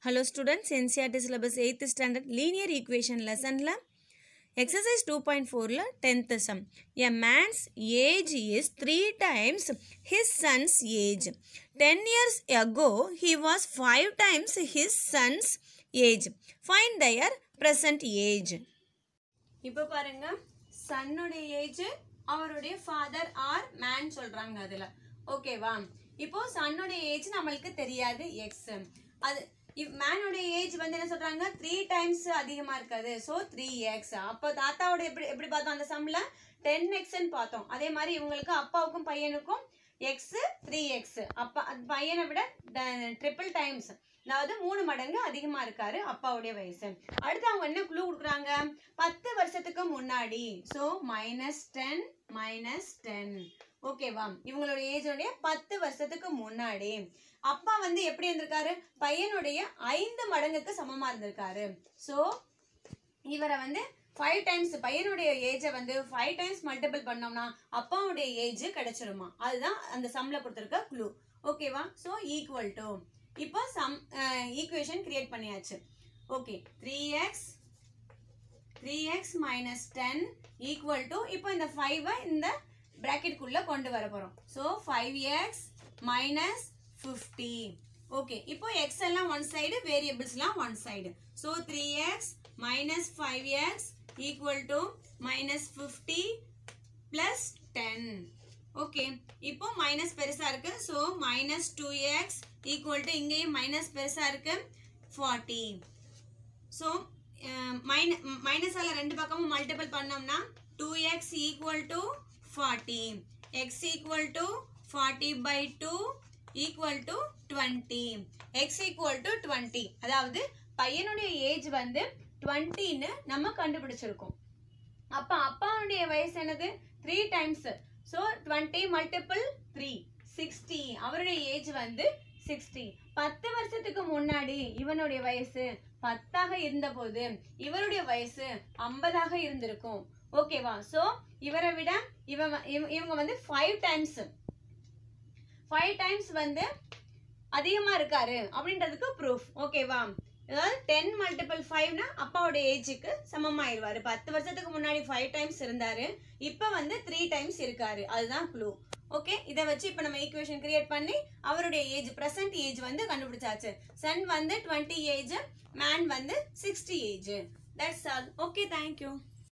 Hello students, NCRT syllabus 8th standard linear equation lessonல exercise 2.4ல 10th sum. A man's age is 3 times his son's age. 10 years ago, he was 5 times his son's age. Find their present age. இப்போ பாருங்க சன்னுடைய age அவருடைய father ஆர் மேன் சொல்றாங்க அதுல ஓகேவா இப்போ சன்னுடைய ஏஜ் நம்மளுக்கு தெரியாது எக்ஸ் அது மேனுடைய ஏஜ் வந்து என்ன சொல்றாங்க த்ரீ டைம்ஸ் அதிகமா இருக்காது ஸோ த்ரீ எக்ஸ் அப்போ தாத்தாவோட எப்படி எப்படி பார்த்தோம் அந்த சம்ல டென் எக்ஸ்ன்னு பார்த்தோம் அதே மாதிரி இவங்களுக்கு அப்பாவுக்கும் பையனுக்கும் எக்ஸ் த்ரீ எக்ஸ் அப்பா அந்த பையனை விட ட்ரிபிள் டைம்ஸ் அதாவது மூணு மடங்கு அதிகமா இருக்காரு அப்பாவுடைய வயசு அடுத்து அவங்க என்ன குழு கொடுக்குறாங்க பத்து வருஷத்துக்கு முன்னாடி so minus ten minus ten ஓகேவா இவங்களோட ஏஜோடைய பத்து வருஷத்துக்கு முன்னாடி அப்பா வந்து எப்படி இருந்திருக்காரு பையனுடைய ஐந்து மடங்குக்கு சமமா இருந்திருக்காரு ஸோ இவரை வந்து ஃபைவ் டைம்ஸ் பையனுடைய ஏஜை வந்து ஃபைவ் டைம்ஸ் மல்டிபிள் பண்ணோம்னா அப்பாவுடைய ஏஜ் கிடைச்சிருமா அதுதான் அந்த சம்ல கொடுத்துருக்க க்ளூ ஓகேவா ஸோ ஈக்குவல் டு இப்போ சம் ஈக்குவேஷன் கிரியேட் பண்ணியாச்சு okay three x three x minus ten equal to இப்போ இந்த ஃபைவை இந்த ப்ராக்கெட்குள்ளே கொண்டு வர போகிறோம் so five x minus fifty okay இப்போ எக்ஸ் எல்லாம் ஒன் சைடு வேரியபிள்ஸ்லாம் one side so three x minus five x equal to minus fifty plus ten okay இப்போ மைனஸ் பெருசா இருக்கு so minus two x equal to இங்கேயும் minus பெருசா இருக்கு forty so மைனஸால ரெண்டு பக்கமும் மல்டிபிள் பண்ணோம்னா two x equal to forty x equal to forty by two equal to twenty x equal to twenty அதாவது பையனுடைய ஏஜ் வந்து டுவெண்ட்டின்னு நம்ம கண்டுபிடிச்சிருக்கோம் அப்ப அப்பாவுடைய வயசு என்னது three times so twenty multiple three sixty அவருடைய ஏஜ் வந்து சிக்ஸ்டி பத்து வருஷத்துக்கு முன்னாடி இவனுடைய வயசு பத்தாக இருந்தபோது இவருடைய வயசு ஐம்பதாக இருந்திருக்கும் ஓகேவா ஸோ இவரை விட இவன் இவங்க வந்து ஃபைவ் டைம்ஸ் ஃபைவ் டைம்ஸ் வந்து அதிகமா இருக்காரு அப்படின்றதுக்கு ப்ரூஃப் ஓகேவா அதாவது டென் மல்டிபிள் ஃபைவ்னா அப்பாவோட ஏஜுக்கு சமமாயிருவாரு பத்து வருஷத்துக்கு முன்னாடி ஃபைவ் டைம்ஸ் இருந்தாரு இப்போ வந்து த்ரீ டைம்ஸ் இருக்காரு அதுதான் க்ளூ ஓகே இதை வச்சு இப்போ நம்ம ஈக்குவேஷன் கிரியேட் பண்ணி அவருடைய ஏஜ் ப்ரெசன்ட் ஏஜ் வந்து கண்டுபிடிச்சாச்சு சன் வந்து டுவெண்ட்டி ஏஜ் மேன் வந்து sixty age that's all okay thank you